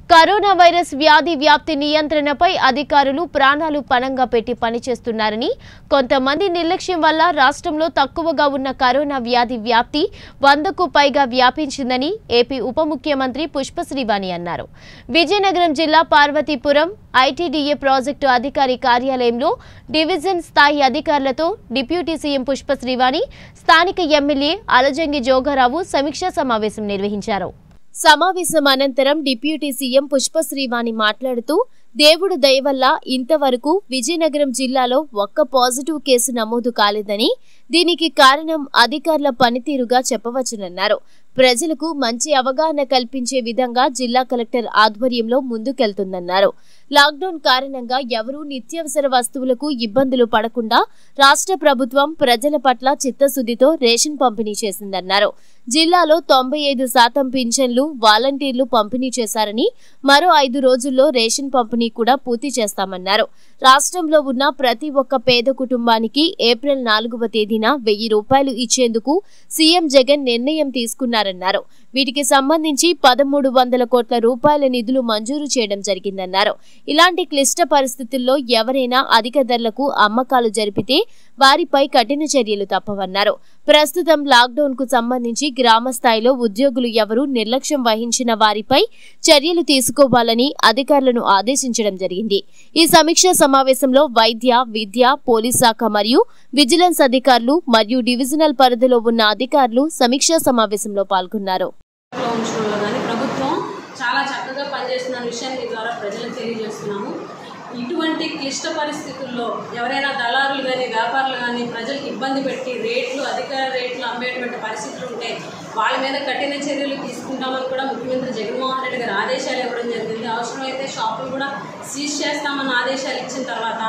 corona virus వ్యాధి వ్యాప్తి నియంత్రణపై అధికారులు ప్రాణాలు పణంగా పెట్టి పనిచేస్తున్నారని కొంతమంది నిర్లక్ష్యం వల్ల రాష్ట్రంలో తక్కువగా ఉన్న కరోనా వ్యాధి వ్యాప్తి వందకు పైగా వ్యాపించిందని ఏపీ ఉప ముఖ్యమంత్రి పుష్పశ్రీవాణి అన్నారు విజయనగరం జిల్లా పార్వతీపురం ఐటీడీఏ ప్రాజెక్టు అధికారి కార్యాలయంలో డివిజన్ స్థాయి అధికారులతో డిప్యూటీ సీఎం పుష్పశ్రీవాణి స్థానిక ఎమ్మెల్యే అలజంగి జోగారావు సమీక్షా సమావేశం నిర్వహించారు సమావేశం అనంతరం డిప్యూటీ సీఎం పుష్పశ్రీవాణి మాట్లాడుతూ దేవుడు దయ వల్ల ఇంతవరకు విజయనగరం జిల్లాలో ఒక్క పాజిటివ్ కేసు నమోదు కాలేదని దీనికి కారణం అధికారుల పనితీరుగా చెప్పవచ్చునన్నారు ప్రజలకు మంచి అవగాహన కల్పించే విధంగా జిల్లా కలెక్టర్ ఆధ్వర్యంలో ముందుకెళ్తుందన్నారు లాక్డౌన్ కారణంగా ఎవరూ నిత్యావసర వస్తువులకు ఇబ్బందులు పడకుండా రాష్ట్ర ప్రభుత్వం ప్రజల పట్ల చిత్తశుద్దితో రేషన్ పంపిణీ చేసిందన్నారు జిల్లాలో తొంభై ఐదు శాతం పింఛన్లు వాలంటీర్లు పంపిణీ చేశారని మరో ఐదు రోజుల్లో రేషన్ పంపిణీ కూడా పూర్తి చేస్తామన్నారు రాష్ట్రంలో ఉన్న ప్రతి ఒక్క పేద కుటుంబానికి ఏప్రిల్ నాలుగవ తేదీన వెయ్యి రూపాయలు ఇచ్చేందుకు సీఎం జగన్ నిర్ణయం తీసుకున్నారన్నారు వీటికి సంబంధించి పదమూడు వందల కోట్ల రూపాయల నిధులు మంజూరు చేయడం జరిగిందన్నారు ఇలాంటి క్లిష్ట పరిస్థితుల్లో ఎవరైనా అధిక ధరలకు అమ్మకాలు జరిపితే వారిపై కఠిన చర్యలు తప్పవన్నారు ప్రస్తుతం లాక్డౌన్ కు సంబంధించి గ్రామ స్థాయిలో ఉద్యోగులు ఎవరూ నిర్లక్ష్యం వహించిన వారిపై చర్యలు తీసుకోవాలని అధికారులను ఆదేశించడం జరిగింది ఈ సమీక్షా సమావేశంలో వైద్య విద్య పోలీస్ శాఖ మరియు విజిలెన్స్ అధికారులు మరియు డివిజనల్ పరిధిలో ఉన్న అధికారులు సమీక్షా సమావేశంలో పాల్గొన్నారు లో ఉంచడంలో కానీ ప్రభుత్వం చాలా చక్కగా పనిచేస్తున్న విషయాన్ని మీ ద్వారా ప్రజలకు తెలియజేస్తున్నాము ఇటువంటి క్లిష్ట పరిస్థితుల్లో ఎవరైనా దళారులు కానీ వ్యాపారులు కానీ ప్రజలకు ఇబ్బంది పెట్టి రేట్లు అధిక రేట్లు అమ్మేటువంటి పరిస్థితులు ఉంటే వాళ్ళ మీద కఠిన చర్యలు తీసుకుంటామని కూడా ముఖ్యమంత్రి జగన్మోహన్ రెడ్డి గారు ఆదేశాలు ఇవ్వడం జరిగింది అవసరమైతే షాపులు కూడా సీజ్ చేస్తామన్న ఆదేశాలు ఇచ్చిన తర్వాత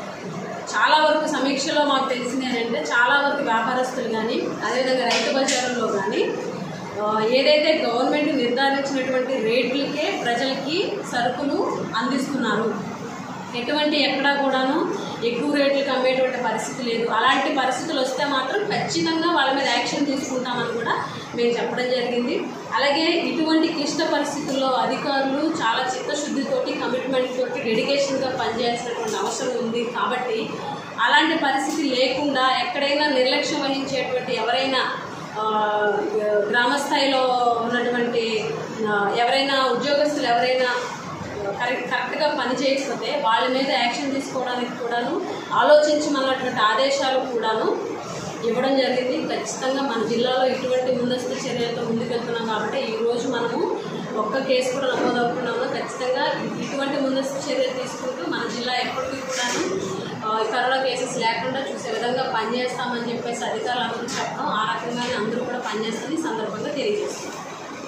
చాలా వరకు సమీక్షలో మాకు తెలిసింది ఏంటంటే చాలా వరకు వ్యాపారస్తులు కానీ అదేవిధంగా రైతు బజారుల్లో కానీ ఆ, ఏదైతే గవర్నమెంట్ నిర్ధారించినటువంటి రేట్లకే ప్రజలకి సరుకులు అందిస్తున్నారు ఎటువంటి ఎక్కడా కూడాను ఎక్కువ రేట్లకు అమ్మేటువంటి పరిస్థితి లేదు అలాంటి పరిస్థితులు వస్తే మాత్రం ఖచ్చితంగా వాళ్ళ మీద యాక్షన్ తీసుకుంటామని కూడా మేము చెప్పడం జరిగింది అలాగే ఇటువంటి క్లిష్ట పరిస్థితుల్లో అధికారులు చాలా చిత్తశుద్ధితోటి కమిట్మెంట్ తోటి డెడికేషన్గా పనిచేయాల్సినటువంటి అవసరం ఉంది కాబట్టి అలాంటి పరిస్థితి లేకుండా ఎక్కడైనా నిర్లక్ష్యం వహించేటువంటి ఎవరైనా ఆ, గ్రామ స్థాయిలో ఉన్నటువంటి ఆ, ఎవరైనా ఉద్యోగస్తులు ఎవరైనా కరెక్ట్ కరెక్ట్గా పని చేయకపోతే వాళ్ళ మీద యాక్షన్ తీసుకోవడానికి కూడాను ఆలోచించమన్నటువంటి ఆదేశాలు కూడాను ఇవ్వడం జరిగింది ఖచ్చితంగా మన జిల్లాలో ఇటువంటి ముందస్తు చర్యలతో ముందుకెళ్తున్నాం కాబట్టి ఈరోజు మనము ఒక్క కేసు కూడా నమోదు అవ్వకుండా ఖచ్చితంగా ఇటువంటి ముందస్తు చర్యలు తీసుకుంటూ మన జిల్లా ఎప్పటికీ కూడాను ఆ, కరోనా కేసెస్ లేకుండా చూసే విధంగా పనిచేస్తామని చెప్పేసి అధికారులు అందరూ చెప్పడం ఆ రకంగానే అందరూ కూడా పనిచేస్తుంది ఈ సందర్భంగా తెలియజేస్తున్నాం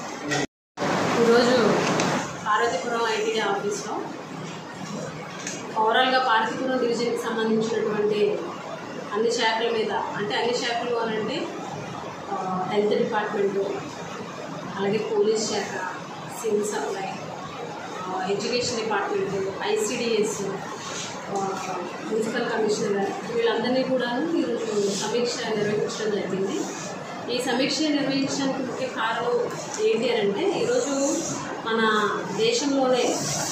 ఈరోజు పార్వతీపురం ఐటీడీ ఆఫీస్లో ఓవరాల్గా పార్వతీపురం డివిజన్కి సంబంధించినటువంటి అన్ని శాఖల మీద అంటే అన్ని శాఖలు అని అంటే ఆ, హెల్త్ డిపార్ట్మెంటు అలాగే పోలీస్ శాఖ సివిల్ సప్లై ఆ, education department ICDS municipal commissioner వీళ్ళందరినీ కూడా ఈరోజు సమీక్ష నిర్వహించడం జరిగింది ఈ సమీక్ష నిర్వహించడానికి ముఖ్య కారణం ఏంటి అని అంటే ఈరోజు మన దేశంలోనే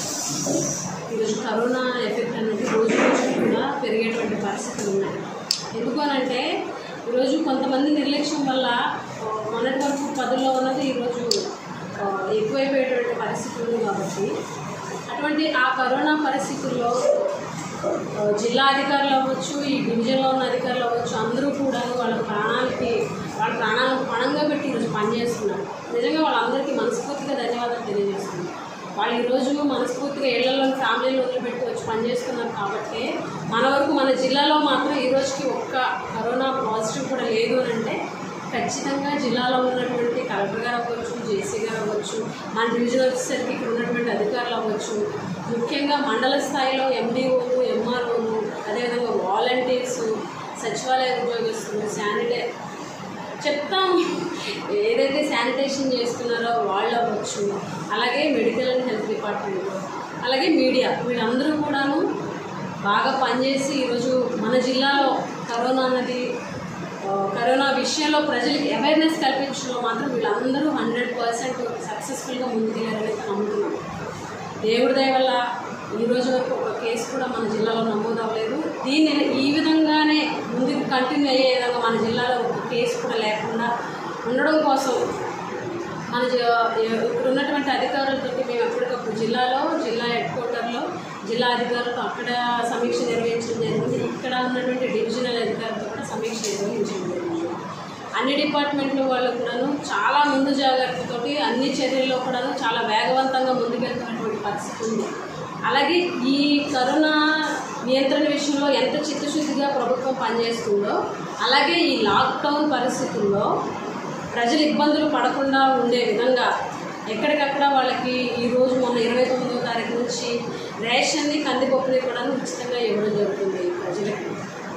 ఈరోజు కరోనా ఎఫెక్ట్ అనేది రోజు రోజు కూడా పెరిగేటువంటి పరిస్థితులు ఉన్నాయి ఎందుకు అని అంటే ఈరోజు కొంతమంది నిర్లక్ష్యం వల్ల ఆ, మొన్నటి వరకు పదుల్లో ఉన్నది ఈరోజు ఆ, ఎక్కువైపోయేటువంటి పరిస్థితి ఉంది కాబట్టి అటువంటి ఆ కరోనా పరిస్థితుల్లో ఆ, జిల్లా అధికారులు అవ్వచ్చు ఈ డివిజన్లో ఉన్న అధికారులు అవ్వచ్చు అందరూ కూడా వాళ్ళ ప్రాణాలకి వాళ్ళ ప్రాణాలను పణంగా పెట్టి ఈరోజు పనిచేస్తున్నారు నిజంగా వాళ్ళందరికీ మనస్ఫూర్తిగా ధన్యవాదాలు తెలియజేస్తున్నాను వాళ్ళు ఈరోజు మనస్ఫూర్తిగా ఇళ్లలో ఫ్యామిలీలు వదిలిపెట్టి వచ్చి పనిచేస్తున్నారు కాబట్టి మన వరకు మన జిల్లాలో మాత్రం ఈ రోజుకి ఒక్క కరోనా పాజిటివ్ కూడా లేదు అని అంటే ఖచ్చితంగా జిల్లాలో ఉన్నటువంటి కలెక్టర్ గారు అవ్వచ్చు జేసీ గారు అవ్వచ్చు మన డివిజన్ వచ్చేసరికి ఇక్కడ ఉన్నటువంటి అధికారులు అవ్వచ్చు ముఖ్యంగా మండల స్థాయిలో ఎండిఓలు ఎంఆర్ఓలు అదేవిధంగా వాలంటీర్స్ సచివాలయ ఉద్యోగస్తులు శానిటై చెప్తాం ఏదైతే శానిటేషన్ చేస్తున్నారో వాళ్ళు అవ్వచ్చు అలాగే మెడికల్ అండ్ హెల్త్ డిపార్ట్మెంట్ అలాగే మీడియా వీళ్ళందరూ కూడాను బాగా పనిచేసి ఈరోజు మన జిల్లాలో కరోనా అన్నది ఆ, కరోనా విషయంలో ప్రజలకి అవేర్నెస్ కల్పించడంలో మాత్రం వీళ్ళందరూ హండ్రెడ్ పర్సెంట్ సక్సెస్ఫుల్గా ముందుకెళ్ళారని నమ్ముతున్నాం దేవుడి దయ వల్ల ఈ రోజు వరకు ఒక కేసు కూడా మన జిల్లాలో నమోదు అవ్వలేదు దీన్ని ఈ విధంగానే ముందుకు కంటిన్యూ అయ్యే విధంగా మన జిల్లాలో ఒక కేసు కూడా లేకుండా ఉండడం కోసం మన జ- ఇప్పుడు ఉన్నటువంటి అధికారులతో మేము ఎప్పటికప్పుడు జిల్లాలో జిల్లా హెడ్ క్వార్టర్లో జిల్లా అధికారులతో అక్కడ సమీక్ష నిర్వహించడం జరిగింది ఇక్కడ ఉన్నటువంటి డివిజనల్ అధికారులతో కూడా సమీక్ష నిర్వహించడం జరిగింది అన్ని డిపార్ట్మెంట్ల వాళ్ళు కూడాను చాలా ముందు జాగ్రత్తతోటి అన్ని చర్యల్లో కూడాను చాలా వేగవంతంగా ముందుకెళ్తున్నటువంటి పరిస్థితి ఉంది అలాగే ఈ కరోనా నియంత్రణ విషయంలో ఎంత చిత్తశుద్ధిగా ప్రభుత్వం పనిచేస్తుందో అలాగే ఈ లాక్డౌన్ పరిస్థితుల్లో ప్రజలు ఇబ్బందులు పడకుండా ఉండే విధంగా ఎక్కడికక్కడ వాళ్ళకి ఈ రోజు మొన్న ఇరవై తొమ్మిదో తారీఖు నుంచి రేషన్ని కందిపప్పుని కూడా ఉచితంగా ఇవ్వడం జరుగుతుంది ప్రజలకి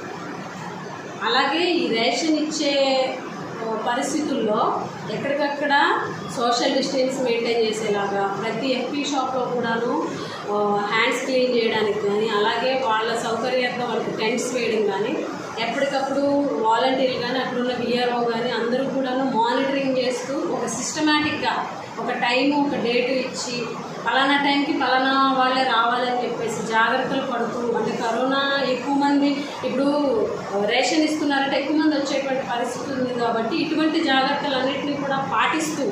అలాగే ఈ రేషన్ ఇచ్చే ఆ, పరిస్థితుల్లో ఎక్కడికక్కడ సోషల్ డిస్టెన్స్ మెయింటైన్ చేసేలాగా ప్రతి ఎఫ్పీ షాప్లో కూడాను ఆ, హ్యాండ్స్ క్లీన్ చేయడానికి కానీ అలాగే వాళ్ళ సౌకర్యార్థం వాళ్ళకి టెంట్స్ వేయడం కానీ ఎప్పటికప్పుడు వాలంటీర్లు కానీ అక్కడున్న విఆర్ఓ కానీ అందరూ కూడాను మానిటరింగ్ చేస్తూ ఒక సిస్టమేటిక్గా ఒక టైము ఒక డేటు ఇచ్చి పలానా టైంకి పలానా వాళ్ళే రావాలని చెప్పేసి జాగ్రత్తలు పడుతూ అంటే కరోనా ఎక్కువ మంది ఇప్పుడు రేషన్ ఇస్తున్నారంటే ఎక్కువ మంది వచ్చేటువంటి పరిస్థితి ఉంది కాబట్టి ఇటువంటి జాగ్రత్తలన్నింటినీ కూడా పాటిస్తూ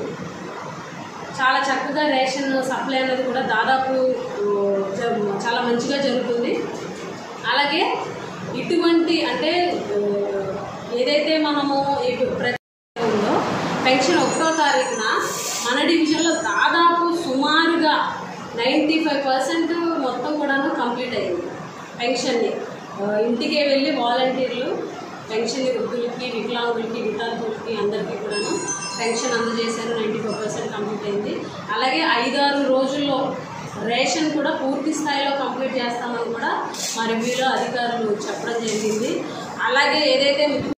చాలా చక్కగా రేషన్ సప్లై అనేది కూడా దాదాపు ఆ, జ- చాలా మంచిగా జరుగుతుంది అలాగే ఇటువంటి అంటే ఆ, ఏదైతే మనము ఇప్పుడు ప్రతి ఉందో పెన్షన్ ఒకటో తారీఖున మన డివిజన్లో దాదాపు సుమారుగా నైంటీ ఫైవ్ పర్సెంట్ మొత్తం కూడాను కంప్లీట్ అయింది పెన్షన్ని ఆ, ఇంటికే వెళ్ళి వాలంటీర్లు పెన్షన్ వృద్ధులకి వికలాంగులకి వితంతులకి అందరికీ కూడాను పెన్షన్ అందజేశారు నైంటీ ఫైవ్ పర్సెంట్ కంప్లీట్ అయింది అలాగే ఐదారు రోజుల్లో రేషన్ కూడా పూర్తి స్థాయిలో కంప్లీట్ చేస్తామని కూడా మా రివ్యూలో అధికారులు చెప్పడం జరిగింది అలాగే ఏదైతే